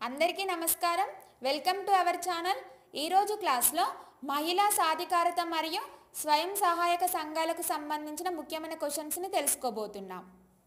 అందరికీ నమస్కారం welcome to our channel ఈరోజు క్లాస్లో మహిళా సాధికారత మరియు స్వయం సహాయక సంఘాలకు సంబంధించిన ముఖ్యమైన క్వశ్చన్స్ని తెలుసుకోబోతున్నాం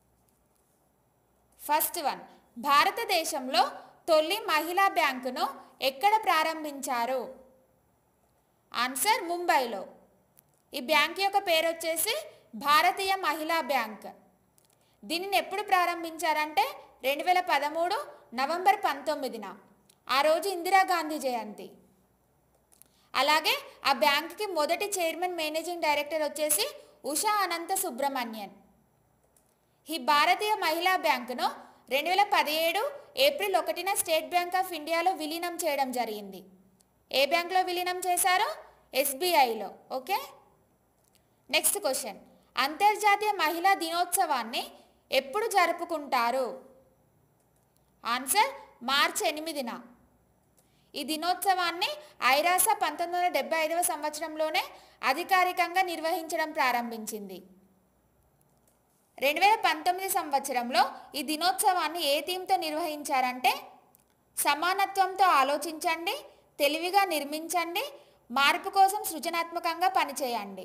ఫస్ట్ వన్ భారతదేశంలో తొలి మహిళా బ్యాంకును ఎక్కడ ప్రారంభించారు ఆన్సర్ ముంబైలో ఈ బ్యాంక్ యొక్క పేరు వచ్చేసి భారతీయ మహిళా బ్యాంక్ దీనిని ఎప్పుడు ప్రారంభించారంటే రెండు వేల పదమూడు నవంబర్ పంతొమ్మిదిన ఆ రోజు ఇందిరాగాంధీ జయంతి అలాగే ఆ బ్యాంక్కి మొదటి చైర్మన్ మేనేజింగ్ డైరెక్టర్ వచ్చేసి ఉషా అనంత సుబ్రహ్మణ్యన్ ఈ భారతీయ మహిళా బ్యాంకును రెండు వేల పదిహేడు ఏప్రిల్ ఒకటిన స్టేట్ బ్యాంక్ ఆఫ్ ఇండియాలో విలీనం చేయడం జరిగింది ఏ బ్యాంక్లో విలీనం చేశారో ఎస్బీఐలో ఓకే నెక్స్ట్ క్వశ్చన్ అంతర్జాతీయ మహిళా దినోత్సవాన్ని ఎప్పుడు జరుపుకుంటారు ఆన్సర్ మార్చ్ ఎనిమిదిన ఈ దినోత్సవాన్ని ఐరాస పంతొమ్మిది వందల డెబ్బై ఐదవ సంవత్సరంలోనే అధికారికంగా నిర్వహించడం ప్రారంభించింది రెండు వేల పంతొమ్మిది సంవత్సరంలో ఈ దినోత్సవాన్ని ఏ థీమ్తో నిర్వహించారంటే సమానత్వంతో ఆలోచించండి తెలివిగా నిర్మించండి మార్పు కోసం సృజనాత్మకంగా పనిచేయండి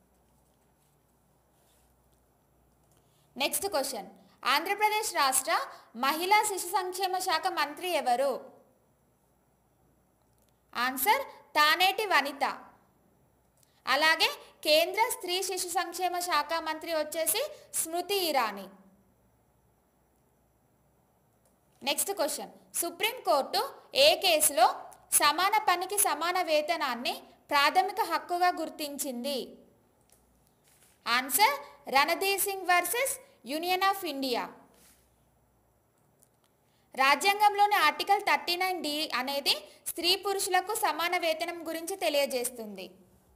నెక్స్ట్ క్వశ్చన్ ఆంధ్రప్రదేశ్ రాష్ట్ర మహిళా శిశు సంక్షేమ శాఖ మంత్రి ఎవరు ఆన్సర్ తానేటి వనిత అలాగే కేంద్ర స్త్రీ శిశు సంక్షేమ శాఖ మంత్రి వచ్చేసి Smriti Irani next question supreme court ఏ కేసులో సమాన పనికి సమాన వేతనాన్ని ప్రాథమిక హక్కుగా గుర్తించింది answer Randhir Singh versus union of India రాజ్యాంగంలోని ఆర్టికల్ థర్టీ నైన్ డి అనేది స్త్రీ పురుషులకు సమాన వేతనం గురించి తెలియజేస్తుంది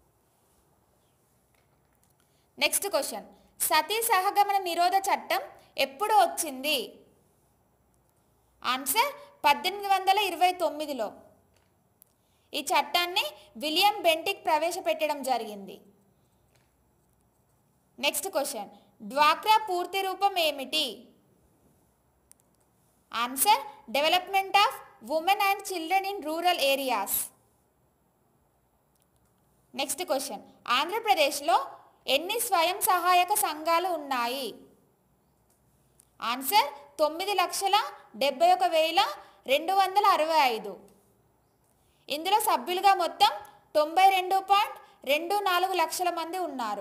నెక్స్ట్ క్వశ్చన్ సతీ సహగమన నిరోధ చట్టం ఎప్పుడు వచ్చింది ఆన్సర్ పద్దెనిమిది వందల ఇరవై తొమ్మిదిలో ఈ చట్టాన్ని విలియం బెంటిక్ ప్రవేశపెట్టడం జరిగింది నెక్స్ట్ క్వశ్చన్ డ్వాక్రా పూర్తి రూపం ఏమిటి answer development of women and children in rural areas next question ఆంధ్రప్రదేశ్లో ఎన్ని స్వయం సహాయక సంఘాలు ఉన్నాయి ఆన్సర్ తొమ్మిది లక్షల డెబ్బై ఒక వేల రెండు వందల అరవై ఐదు ఇందులో సభ్యులుగా మొత్తం తొంభై రెండు పాయింట్ రెండు నాలుగు లక్షల మంది ఉన్నారు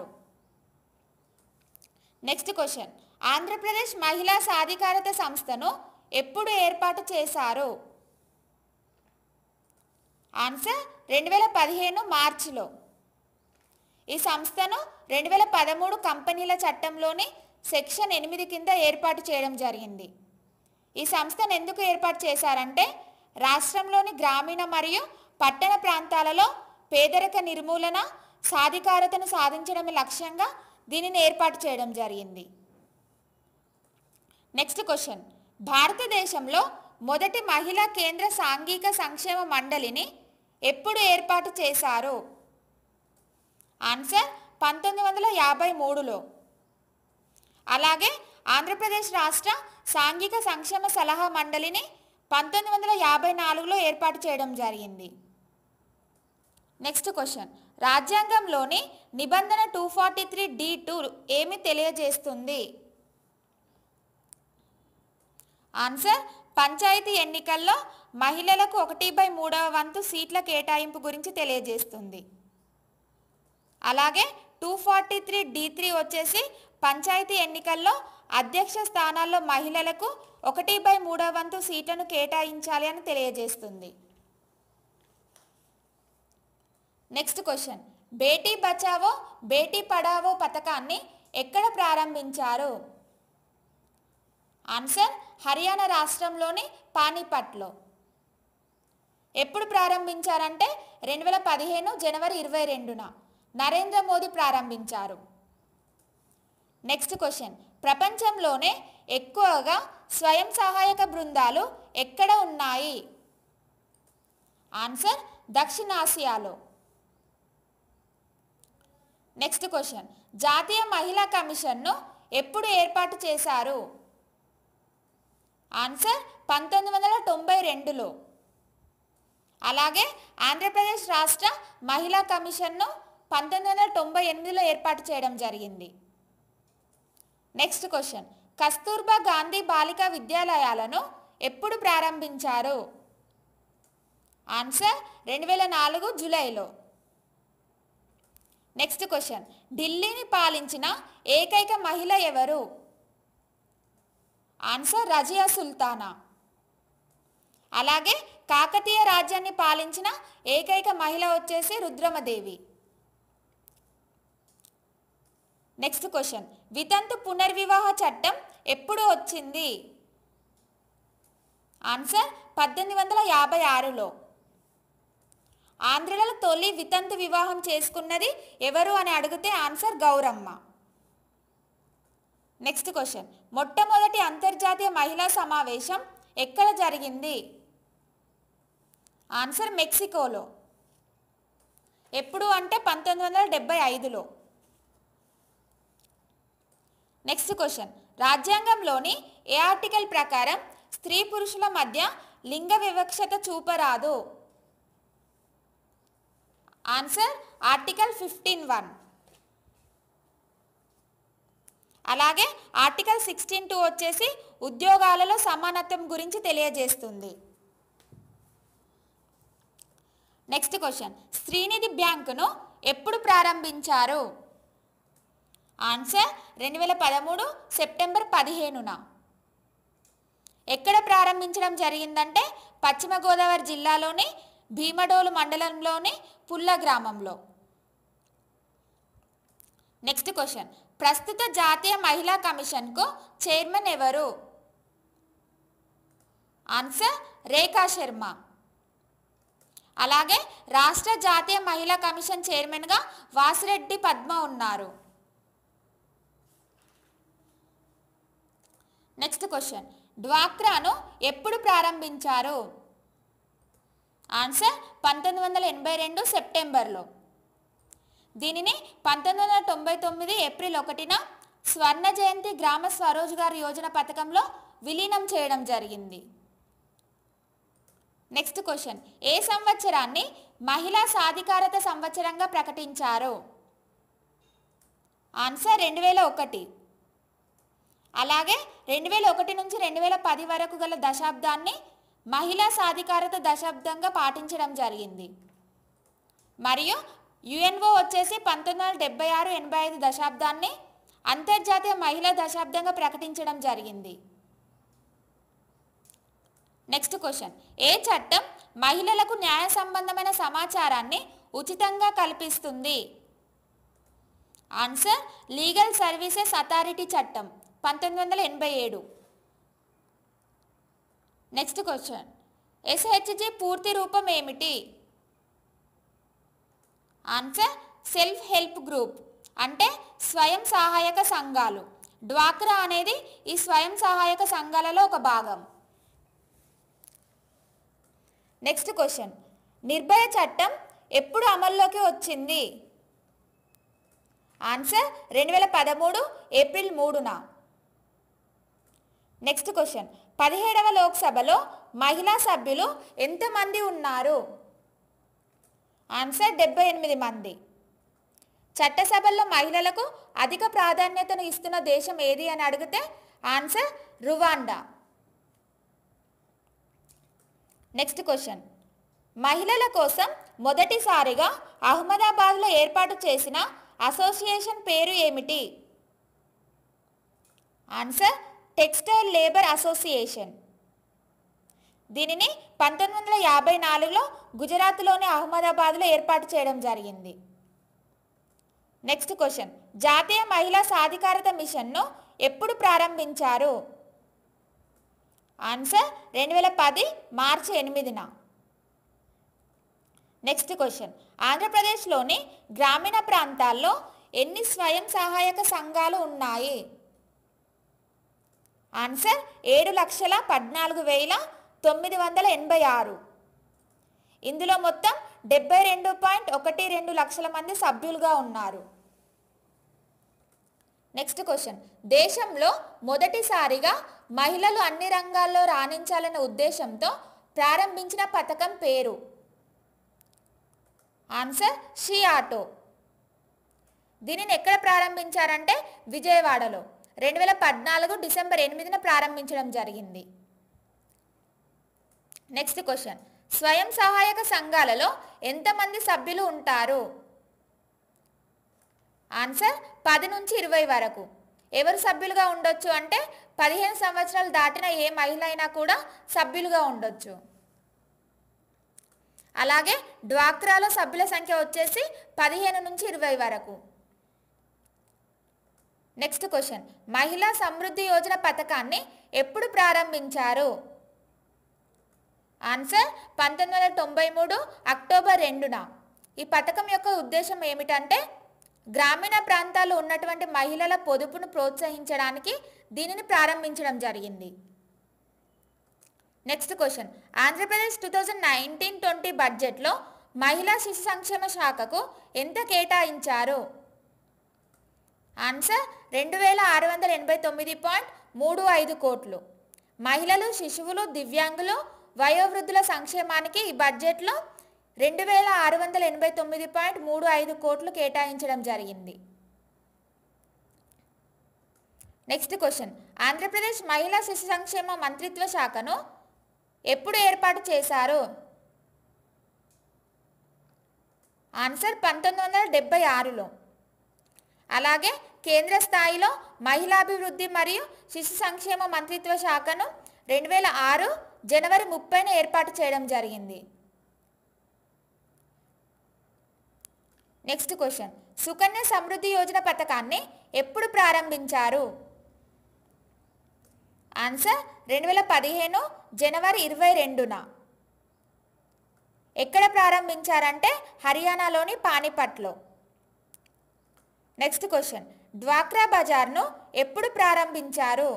నెక్స్ట్ క్వశ్చన్ ఆంధ్రప్రదేశ్ మహిళా సాధికారత సంస్థను ఎప్పుడు ఏర్పాటు చేశారు ఆన్సర్ రెండు వేల పదిహేను మార్చిలో ఈ సంస్థను రెండు వేల పదమూడు కంపెనీల చట్టంలోని సెక్షన్ ఎనిమిది కింద ఏర్పాటు చేయడం జరిగింది ఈ సంస్థను ఎందుకు ఏర్పాటు చేశారంటే రాష్ట్రంలోని గ్రామీణ మరియు పట్టణ ప్రాంతాలలో పేదరిక నిర్మూలన సాధికారతను సాధించడమే లక్ష్యంగా దీనిని ఏర్పాటు చేయడం జరిగింది నెక్స్ట్ క్వశ్చన్ భారతదేశంలో మొదటి మహిళా కేంద్ర సాంఘిక సంక్షేమ మండలిని ఎప్పుడు ఏర్పాటు చేశారు ఆన్సర్ పంతొమ్మిది వందల యాభై మూడులో అలాగే ఆంధ్రప్రదేశ్ రాష్ట్ర సాంఘిక సంక్షేమ సలహా మండలిని పంతొమ్మిది వందల యాభై నాలుగులో ఏర్పాటు చేయడం జరిగింది నెక్స్ట్ క్వశ్చన్ రాజ్యాంగంలోని నిబంధన two forty three D two ఏమి తెలియజేస్తుంది ఆన్సర్ పంచాయతీ ఎన్నికల్లో మహిళలకు ఒకటి బై మూడవ వంతు సీట్ల కేటాయింపు గురించి తెలియజేస్తుంది అలాగే two forty three D three వచ్చేసి పంచాయతీ ఎన్నికల్లో అధ్యక్ష స్థానాల్లో మహిళలకు ఒకటి బై మూడవ వంతు సీట్లను కేటాయించాలి అని తెలియజేస్తుంది నెక్స్ట్ క్వశ్చన్ బేటీ బచావో బేటీ పడావో పథకాన్ని ఎక్కడ ప్రారంభించారు ఆన్సర్ హర్యానా రాష్ట్రంలోని పానీపట్లో ఎప్పుడు ప్రారంభించారంటే రెండు వేల పదిహేను జనవరి ఇరవై రెండున నరేంద్ర మోదీ ప్రారంభించారు నెక్స్ట్ క్వశ్చన్ ప్రపంచంలోనే ఎక్కువగా స్వయం సహాయక బృందాలు ఎక్కడ ఉన్నాయి ఆన్సర్ దక్షిణాసియాలో నెక్స్ట్ క్వశ్చన్ జాతీయ మహిళా కమిషన్ను ఎప్పుడు ఏర్పాటు చేశారు ఆన్సర్ పంతొమ్మిది వందల తొంభై రెండులో అలాగే ఆంధ్రప్రదేశ్ రాష్ట్ర మహిళా కమిషన్ను పంతొమ్మిది వందల తొంభై ఎనిమిదిలో ఏర్పాటు చేయడం జరిగింది నెక్స్ట్ క్వశ్చన్ కస్తూర్బా గాంధీ బాలికా విద్యాలయాలను ఎప్పుడు ప్రారంభించారు ఆన్సర్ రెండు వేల నాలుగు జూలైలో నెక్స్ట్ క్వశ్చన్ ఢిల్లీని పాలించిన ఏకైక మహిళ ఎవరు ఆన్సర్ రజియా సుల్తానా అలాగే కాకతీయ రాజ్యాన్ని పాలించిన ఏకైక మహిళ వచ్చేసి రుద్రమదేవి నెక్స్ట్ క్వశ్చన్ వితంతు పునర్వివాహ చట్టం ఎప్పుడు వచ్చింది ఆన్సర్ పద్దెనిమిది వందల యాభై ఆరులో ఆంధ్రలో తొలి వితంతు వివాహం చేసుకున్నది ఎవరు అని అడిగితే ఆన్సర్ గౌరమ్మ నెక్స్ట్ క్వశ్చన్ మొట్టమొదటి అంతర్జాతీయ మహిళా సమావేశం ఎక్కడ జరిగింది ఆన్సర్ మెక్సికోలో ఎప్పుడు అంటే పంతొమ్మిది వందల డెబ్బై ఐదులో నెక్స్ట్ క్వశ్చన్ రాజ్యాంగంలోని ఏ ఆర్టికల్ ప్రకారం స్త్రీ పురుషుల మధ్య లింగ వివక్షత చూపరాదు ఆన్సర్ ఆర్టికల్ ఫిఫ్టీన్ వన్ అలాగే ఆర్టికల్ సిక్స్టీన్ టూ వచ్చేసి ఉద్యోగాలలో సమానత్వం గురించి తెలియజేస్తుంది నెక్స్ట్ క్వశ్చన్ శ్రీనిధి బ్యాంకును ఎప్పుడు ప్రారంభించారు ఆన్సర్ రెండు వేల పదమూడు సెప్టెంబర్ పదిహేనున ఎక్కడ ప్రారంభించడం జరిగిందంటే పశ్చిమ గోదావరి జిల్లాలోని భీమడోలు మండలంలోని పుల్ల గ్రామంలో నెక్స్ట్ క్వశ్చన్ ప్రస్తుత జాతీయ మహిళా కమిషన్కు చైర్మన్ ఎవరు ఆన్సర్ రేఖా శర్మ అలాగే రాష్ట్ర జాతీయ మహిళా కమిషన్ చైర్మన్గా వాసిరెడ్డి పద్మ ఉన్నారు నెక్స్ట్ క్వశ్చన్ డ్వాక్రాను ఎప్పుడు ప్రారంభించారు ఆన్సర్ పంతొమ్మిది వందల ఎనభై రెండు సెప్టెంబర్లో దీనిని పంతొమ్మిది వందల తొంభై తొమ్మిది ఏప్రిల్ ఒకటిన స్వర్ణ జయంతి గ్రామ స్వరోజ్గార్ యోజన పథకంలో విలీనం చేయడం జరిగింది నెక్స్ట్ క్వశ్చన్ ఏ సంవత్సరాన్ని మహిళా సాధికారత సంవత్సరంగా ప్రకటించారు ఆన్సర్ రెండు వేల ఒకటి అలాగే రెండు వేల ఒకటి నుంచి రెండు వేల పది వరకు గల దశాబ్దాన్ని మహిళా సాధికారత దశాబ్దంగా పాటించడం జరిగింది మరియు యుఎన్ఓ వచ్చేసి పంతొమ్మిది వందల డెబ్బై ఆరు ఎనభై ఐదు దశాబ్దాన్ని అంతర్జాతీయ మహిళా దశాబ్దంగా ప్రకటించడం జరిగింది నెక్స్ట్ క్వశ్చన్ ఏ చట్టం మహిళలకు న్యాయ సంబంధమైన సమాచారాన్ని ఉచితంగా కల్పిస్తుంది ఆన్సర్ లీగల్ సర్వీసెస్ అథారిటీ చట్టం పంతొమ్మిది వందల ఎనభై ఏడు నెక్స్ట్ క్వశ్చన్ ఎస్హెచ్జి పూర్తి రూపం ఏమిటి ఆన్సర్ సెల్ఫ్ హెల్ప్ గ్రూప్ అంటే స్వయం సహాయక సంఘాలు డ్వాక్రా అనేది ఈ స్వయం సహాయక సంఘాలలో ఒక భాగం నెక్స్ట్ క్వశ్చన్ నిర్భయ చట్టం ఎప్పుడు అమల్లోకి వచ్చింది ఆన్సర్ రెండు వేల పదమూడు ఏప్రిల్ మూడున నెక్స్ట్ క్వశ్చన్ పదిహేడవ లోక్సభలో మహిళా సభ్యులు ఎంతమంది ఉన్నారు ఆన్సర్ డెబ్బై ఎనిమిది మంది చట్టసభల్లో మహిళలకు అధిక ప్రాధాన్యతను ఇస్తున్న దేశం ఏది అని అడిగితే ఆన్సర్ రువాండా నెక్స్ట్ క్వశ్చన్ మహిళల కోసం మొదటిసారిగా అహ్మదాబాద్లో ఏర్పాటు చేసిన అసోసియేషన్ పేరు ఏమిటి ఆన్సర్ టెక్స్టైల్ లేబర్ అసోసియేషన్ దీనిని పంతొమ్మిది వందల యాభై నాలుగులో గుజరాత్లోని అహ్మదాబాద్లో ఏర్పాటు చేయడం జరిగింది నెక్స్ట్ క్వశ్చన్ జాతీయ మహిళా సాధికారత మిషన్ను ఎప్పుడు ప్రారంభించారు ఆన్సర్ రెండు వేల పది మార్చి ఎనిమిదిన నెక్స్ట్ క్వశ్చన్ ఆంధ్రప్రదేశ్లోని గ్రామీణ ప్రాంతాల్లో ఎన్ని స్వయం సహాయక సంఘాలు ఉన్నాయి ఆన్సర్ ఏడు లక్షల పద్నాలుగు వేల తొమ్మిది వందల ఎనభై ఆరు ఇందులో మొత్తం డెబ్బై రెండు పాయింట్ ఒకటి రెండు లక్షల మంది సభ్యులుగా ఉన్నారు నెక్స్ట్ క్వశ్చన్ దేశంలో మొదటిసారిగా మహిళలు అన్ని రంగాల్లో రాణించాలనే ఉద్దేశంతో ప్రారంభించిన పథకం పేరు ఆన్సర్ షీ ఆటో దీనిని ఎక్కడ ప్రారంభించారంటే విజయవాడలో రెండు వేల పద్నాలుగు డిసెంబర్ ఎనిమిదిన ప్రారంభించడం జరిగింది నెక్స్ట్ క్వశ్చన్ స్వయం సహాయక సంఘాలలో ఎంతమంది సభ్యులు ఉంటారు ఆన్సర్ పది నుంచి ఇరవై వరకు ఎవరు సభ్యులుగా ఉండొచ్చు అంటే పదిహేను సంవత్సరాలు దాటిన ఏ మహిళ అయినా కూడా సభ్యులుగా ఉండొచ్చు అలాగే డ్వాక్రాలో సభ్యుల సంఖ్య వచ్చేసి పదిహేను నుంచి ఇరవై వరకు నెక్స్ట్ క్వశ్చన్ మహిళా సమృద్ధి యోజన పథకాన్ని ఎప్పుడు ప్రారంభించారు ఆన్సర్ పంతొమ్మిది వందల తొంభై మూడు అక్టోబర్ రెండున ఈ పథకం యొక్క ఉద్దేశం ఏమిటంటే గ్రామీణ ప్రాంతాల్లో ఉన్నటువంటి మహిళల పొదుపును ప్రోత్సహించడానికి దీనిని ప్రారంభించడం జరిగింది next question Andhra Pradesh two thousand nineteen twenty బడ్జెట్లో మహిళా శిశు సంక్షేమ శాఖకు ఎంత కేటాయించారు ఆన్సర్ రెండు వేల ఆరు వందల ఎనభై తొమ్మిది పాయింట్ మూడు ఐదు కోట్లు మహిళలు శిశువులు దివ్యాంగులు వయోవృద్ధుల సంక్షేమానికి ఈ బడ్జెట్లో రెండు వేల ఆరు వందల ఎనభై తొమ్మిది పాయింట్ మూడు ఐదు కోట్లు కేటాయించడం జరిగింది నెక్స్ట్ క్వశ్చన్ ఆంధ్రప్రదేశ్ మహిళా శిశు సంక్షేమ మంత్రిత్వ శాఖను ఎప్పుడు ఏర్పాటు చేశారు ఆన్సర్ పంతొమ్మిది వందల డెబ్బై ఆరులో అలాగే కేంద్ర స్థాయిలో మహిళాభివృద్ధి మరియు శిశు సంక్షేమ మంత్రిత్వ శాఖను రెండు వేల ఆరు జనవరి ముప్పైన ఏర్పాటు చేయడం జరిగింది నెక్స్ట్ క్వశ్చన్ సుకన్య సమృద్ధి యోజన పథకాన్ని ఎప్పుడు ప్రారంభించారు ఆన్సర్ రెండు వేల పదిహేను జనవరి ఇరవై రెండున ఎక్కడ ప్రారంభించారంటే హర్యానాలోని పానిపట్లో నెక్స్ట్ క్వశ్చన్ డ్వాక్రా బజార్ను ఎప్పుడు ప్రారంభించారు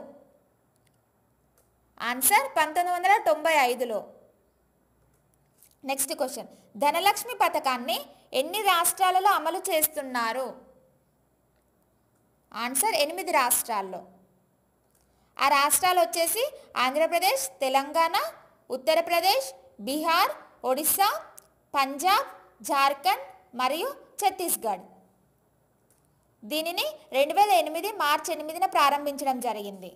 ఆన్సర్ పంతొమ్మిది వందల తొంభై ఐదులో నెక్స్ట్ క్వశ్చన్ ధనలక్ష్మి పథకాన్ని ఎన్ని రాష్ట్రాలలో అమలు చేస్తున్నారు ఆన్సర్ ఎనిమిది రాష్ట్రాల్లో ఆ రాష్ట్రాలు వచ్చేసి ఆంధ్రప్రదేశ్ తెలంగాణ ఉత్తరప్రదేశ్ బీహార్ ఒడిస్సా పంజాబ్ జార్ఖండ్ మరియు ఛత్తీస్గఢ్ దీనిని రెండు వేల ఎనిమిది మార్చి ఎనిమిదిన ప్రారంభించడం జరిగింది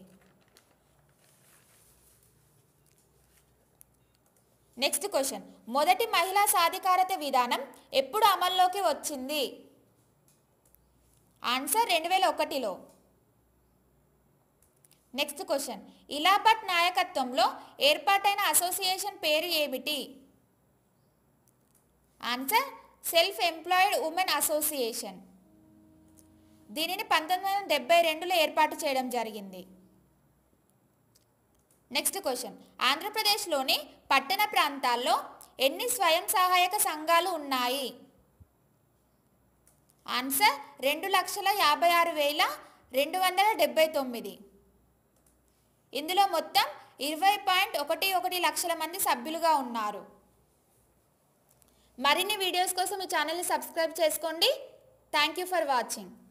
నెక్స్ట్ క్వశ్చన్ మొదటి మహిళా సాధికారత విధానం ఎప్పుడు అమల్లోకి వచ్చింది ఆన్సర్ రెండు వేల ఒకటిలో నెక్స్ట్ క్వశ్చన్ ఇలాపట్ నాయకత్వంలో ఏర్పాటైన అసోసియేషన్ పేరు ఏమిటి answer self employed women association దీనిని పంతొమ్మిది వందల డెబ్బై రెండులో ఏర్పాటు చేయడం జరిగింది నెక్స్ట్ క్వశ్చన్ ఆంధ్రప్రదేశ్లోని పట్టణ ప్రాంతాల్లో ఎన్ని స్వయం సహాయక సంఘాలు ఉన్నాయి ఆన్సర్ రెండు లక్షల యాభై ఆరు వేల రెండు వందల డెబ్బై తొమ్మిది ఇందులో మొత్తం ఇరవై పాయింట్ ఒకటి ఒకటి లక్షల మంది సభ్యులుగా ఉన్నారు మరిన్ని వీడియోస్ కోసం ఈ ఛానల్ని సబ్స్క్రైబ్ చేసుకోండి థ్యాంక్ యూ ఫర్ వాచింగ్